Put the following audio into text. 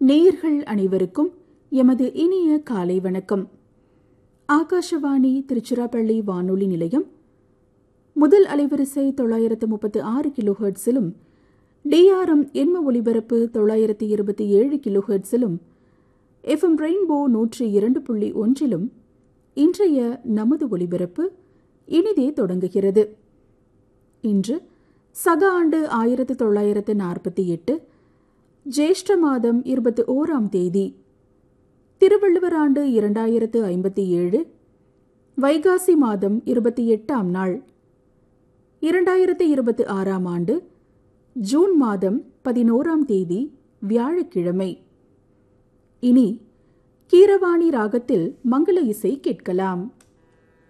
நேயர்கள் அனைவருக்கும் எமது இனிய காலை வணக்கம் ஆகாஷவாணி திருச்சிராப்பள்ளி வானொலி நிலையம் முதல் அலைவரிசை தொள்ளாயிரத்து முப்பத்து ஆறு கிலோஹெர்ட்ஸிலும் டிஆர்எம் எண்ம ஒலிபரப்பு தொள்ளாயிரத்து இருபத்தி ஏழு கிலோஹெர்ட்ஸிலும் எஃப்எம் ரெயின்போ நூற்றி இரண்டு புள்ளி ஒன்றிலும் இன்றைய நமது ஒலிபரப்பு இனிதே தொடங்குகிறது இன்று சக ஆண்டு ஆயிரத்து தொள்ளாயிரத்து நாற்பத்தி எட்டு ஜேஷ்ட மாதம் இருபத்தி ஓராம் தேதி திருவள்ளுவர் ஆண்டு இரண்டாயிரத்து ஐம்பத்தி ஏழு வைகாசி மாதம் இருபத்தி எட்டாம் நாள் இரண்டாயிரத்து இருபத்தி ஆறாம் ஆண்டு ஜூன் மாதம் பதினோராம் தேதி வியாழக்கிழமை இனி கீரவாணி ராகத்தில் மங்கள இசை கேட்கலாம்